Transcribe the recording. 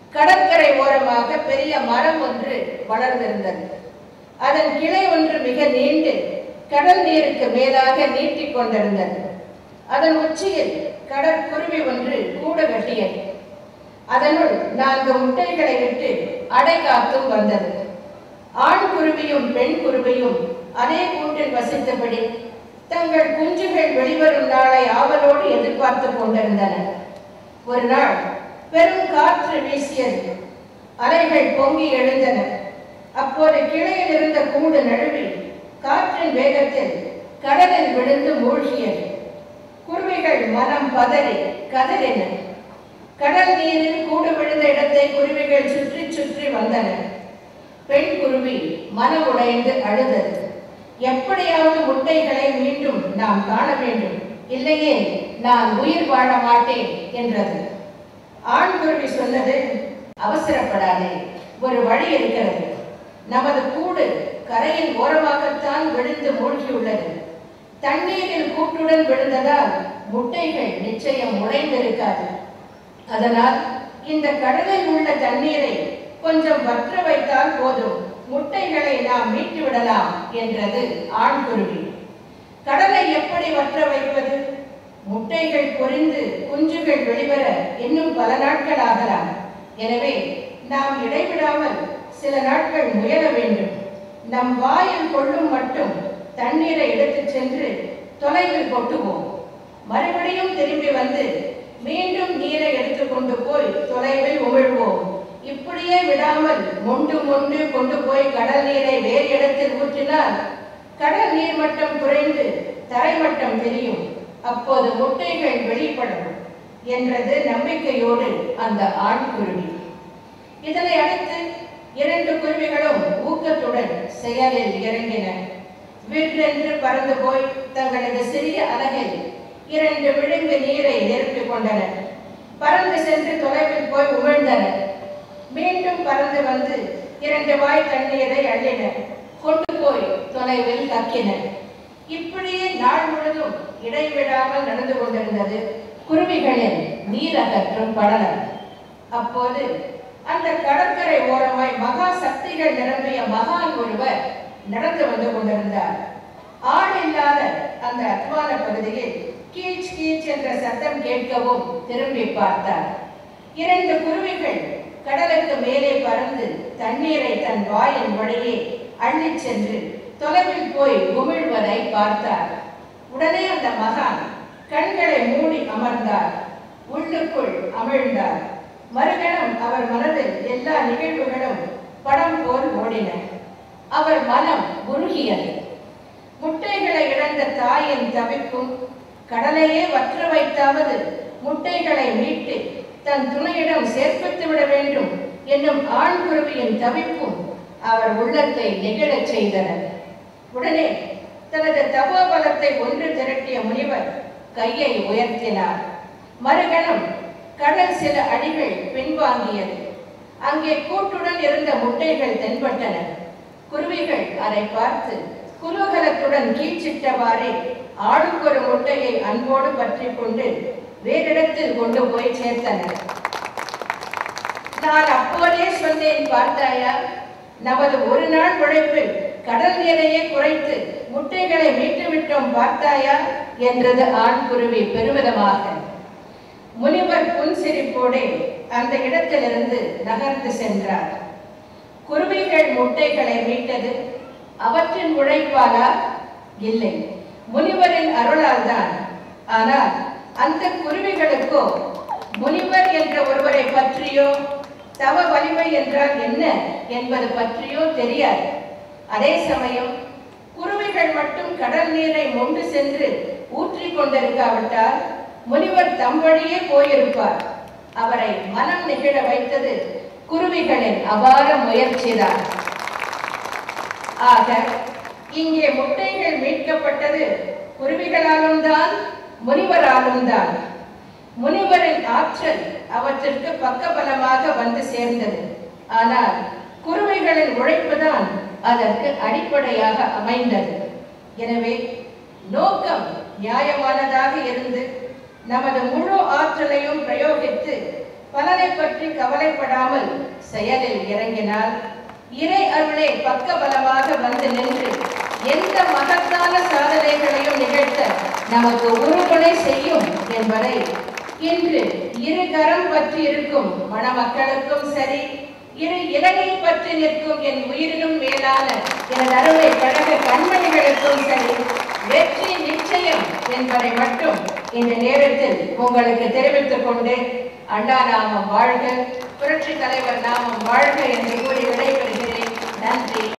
கடற்கரை ஓரமாக பெரிய மரம் ஒன்று வளர்ந்திருந்தது அதன் கிளை ஒன்று மிக நீண்டு கடல் நீருக்கு மேலாக நீட்டிக் கொண்டிருந்தது அதன் உச்சியில் கடற்குருவி ஒன்று கூடு கட்டியது அதனுள் நான்கு முட்டைகளை விட்டு அடை காத்தும் வந்தது ஆண் குருவியும் பெண் குருவியும் அதே கூட்டில் வசித்தபடி தங்கள் குஞ்சுகள் வெளிவரும் நாளை ஆவலோடு எதிர்பார்த்து கொண்டிருந்தன ஒரு நாள் பெரும் காற்று வீசியது அலைகள் பொங்கி எழுந்தன அப்போது கிளையில் இருந்த கூடு நழுவி காற்றின் வேகத்தில் கடலில் விழுந்து மூழ்கியது குருவிகள் மனம் பதறி கதறின கடல் நீரில் கூடு விழுந்த இடத்தை குருவிகள் சுற்றி சுற்றி வந்தன பெண் குருவி மனம் உடைந்து அழுதது எப்படியாவது முட்டைகளை மீண்டும் நாம் காண வேண்டும் இல்லையே நான் உயிர் வாழ மாட்டேன் என்றது ஆண் குருவி சொன்னது அவசரப்படாதே ஒரு வழி இருக்கிறது நமது கூடு கரையின் ஓரமாகத்தான் விழுந்து மூழ்கியுள்ளது தண்ணீரில் கூட்டுடன் விழுந்ததால் முட்டைகள் நிச்சயம் உடைந்திருக்காது அதனால் இந்த கடலில் உள்ள தண்ணீரை கொஞ்சம் வற்ற வைத்தால் போதும் முட்டைகளை நாம் மீட்டு விடலாம் என்றது ஆண் குருவி கடலை எப்படி வற்ற வைப்பது முட்டைகள் பொரிந்து குஞ்சுகள் வெளிவர இன்னும் பல நாட்கள் ஆகலாம் எனவே நாம் இடைவிடாமல் சில நாட்கள் முயல வேண்டும் நம் வாயில் கொள்ளும் மட்டும் தண்ணீரை எடுத்துச் சென்று தொலைவில் கொட்டுவோம் மறுபடியும் திரும்பி வந்து மீண்டும் நீரை எடுத்துக்கொண்டு போய் தொலைவில் உமிழ்வோம் இப்படியே விடாமல் மொண்டு மொண்டு கொண்டு போய் கடல் நீரை வேறு இடத்தில் ஊற்றினால் கடல் நீர் மட்டம் குறைந்து தரைமட்டம் தெரியும் அப்போது முட்டைகள் வெளிப்படும் என்றது நம்பிக்கையோடு அந்த ஆண் குருவி இதனை அடுத்து இரண்டு குருவிகளும் ஊக்கத்துடன் செயலில் இறங்கின விற்றென்று பறந்து போய் தங்களது சிறிய அலகில் இரண்டு விழுங்கு நீரை நிரப்பிக் கொண்டன பறந்து சென்று தொலைவில் போய் உமிழ்ந்தன மீண்டும் பறந்து வந்து இரண்டு வாய் தண்ணீரை அள்ளின கொண்டு போய் தொலைவில் கக்கின இப்படியே நாள் முழுதும் இடைவிடாமல் நடந்து கொண்டிருந்தது குருவிகளின் நீர் அகற்றும் படலம் அப்போது அந்த கடற்கரை ஓரமாய் மகா சக்திகள் நிரம்பிய மகான் ஒருவர் நடந்து வந்து கொண்டிருந்தார் ஆள் இல்லாத அந்த அத்வான பகுதியில் கீச் கீச் என்ற சத்தம் கேட்கவும் திரும்பி பார்த்தார் இரண்டு குருவிகள் கடலுக்கு மேலே பறந்து தண்ணீரை தன் வாயின் வழியே அள்ளிச் சென்று தொலைவில் போய் உமிழ்வதை பார்த்தார் உடனே அந்த மகான் கண்களை மூடி அமர்ந்தார் உள்ளுக்குள் அமிழ்ந்தார் மறுகணம் அவர் மனதில் எல்லா நிகழ்வுகளும் படம் போல் ஓடின அவர் மனம் உருகியது முட்டைகளை இழந்த தாயின் தவிப்பும் கடலையே வற்ற வைத்தாவது முட்டைகளை மீட்டு தன் துணையிடம் சேர்ப்பித்து விட வேண்டும் என்னும் ஆண் குருவியின் தவிப்பும் அவர் உள்ளத்தை நெகிழச் செய்தன உடனே தனது தபோபலத்தை ஒன்று திரட்டிய முனிவர் கையை உயர்த்தினார் மறுகணம் கடல் சில அடிகள் பின்வாங்கியது அங்கே கூட்டுடன் இருந்த முட்டைகள் தென்பட்டன குருவிகள் அதை பார்த்து குதூகலத்துடன் கீச்சிட்டவாறே ஆளுக்கொரு முட்டையை அன்போடு பற்றி கொண்டு வேறிடத்தில் கொண்டு போய் சேர்த்தனர் நான் அப்போதே சொன்னேன் பார்த்தாயா நமது ஒரு நாள் உழைப்பில் கடல் நீரையே குறைத்து முட்டைகளை மீட்டு விட்டோம் பார்த்தாயா என்றது ஆண் குருவி பெருமிதமாக முனிவர் புன்சிரிப்போடே அந்த இடத்திலிருந்து நகர்ந்து சென்றார் குருவிகள் முட்டைகளை மீட்டது அவற்றின் உழைப்பாலா இல்லை முனிவரின் அருளால் தான் ஆனால் அந்த குருவிகளுக்கோ முனிவர் என்ற ஒருவரை பற்றியோ தவ வலிமை என்றால் என்ன என்பது பற்றியோ தெரியாது அதே சமயம் குருவிகள் மட்டும் கடல் நீரை மொண்டு சென்று ஊற்றிக் கொண்டிருக்காவிட்டால் முனிவர் தம் வழியே போயிருப்பார் அவரை மனம் நெகிழ வைத்தது குருவிகளின் அபார முயற்சிதான் ஆக இங்கே முட்டைகள் மீட்கப்பட்டது குருவிகளாலும் தான் முனிவராலும் தான் முனிவரின் ஆற்றல் அவற்றிற்கு பக்கபலமாக வந்து சேர்ந்தது ஆனால் குருவிகளின் உழைப்புதான் அதற்கு அடிப்படையாக அமைந்தது எனவே நோக்கம் நியாயமானதாக இருந்து நமது முழு ஆற்றலையும் பிரயோகித்து பலனை பற்றி கவலைப்படாமல் செயலில் இறங்கினால் இறை அருளே பக்கபலமாக வந்து நின்று எந்த மகத்தான சாதனைகளையும் நிகழ்த்த நமக்கு உறுதுணை செய்யும் என்பதை இன்று இரு கரம் பற்றி இருக்கும் மணமக்களுக்கும் சரி இரு இலகை பற்றி நிற்கும் என் உயிரினும் மேலான எனது அருளை கழக கண்மணிகளுக்கும் சரி வெற்றி நிச்சயம் என்பதை மட்டும் இந்த நேரத்தில் உங்களுக்கு தெரிவித்துக் கொண்டு அண்ணா நாமம் வாழ்க புரட்சி தலைவர் நாமம் வாழ்க என்று கூறி விடைபெறுகிறேன் நன்றி